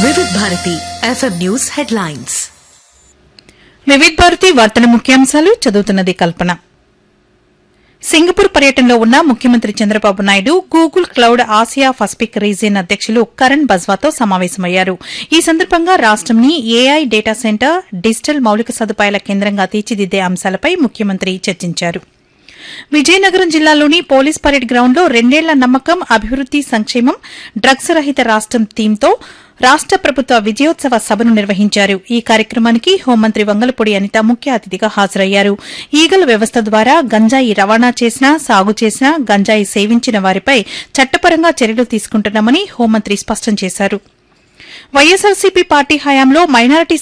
వివిధ Bharati FM news headlines Vividh Bharati వార్తల ముఖ్యాంశాలు చదువుతున్నది కల్పన సింగపూర్ పర్యటనలో ఉన్న ముఖ్యమంత్రి Chandrababu Naidu Google cloud Asia Pacific region అధ్యకులు కరణ్ బజ్వాతో సమావేశమయ్యారు ఈ సందర్భంగా రాష్టంని ఏఐ డేటా సెంటర్ డిజిటల్ మౌలిక సదుపాయాల కేంద్రంగా తీర్చిదిద్దే అంశాలపై ముఖ్యమంత్రి చర్చించారు విజయనగరం జిల్లాలోని పోలీస్ పరేడ్ గ్రౌండ్లో రెండేళ్ల నమ్మకం అభివృద్ది సంక్షేమం డ్రగ్స్ రహిత రాష్టం థీమ్తో రాష్ట ప్రభుత్వ విజయోత్సవ సభను నిర్వహించారు ఈ కార్యక్రమానికి హోంమంత్రి వంగలపూడి అనిత ముఖ్య అతిథిగా హాజరయ్యారు ఈగల వ్యవస్థ ద్వారా గంజాయి రవాణా చేసినా సాగు చేసినా గంజాయి సేవించిన వారిపై చట్టపరంగా చర్యలు తీసుకుంటున్నామని హోంమంత్రి స్పష్టం చేశారు వైఎస్సార్సీపీ పార్టీ హయాంలో మైనారిటీ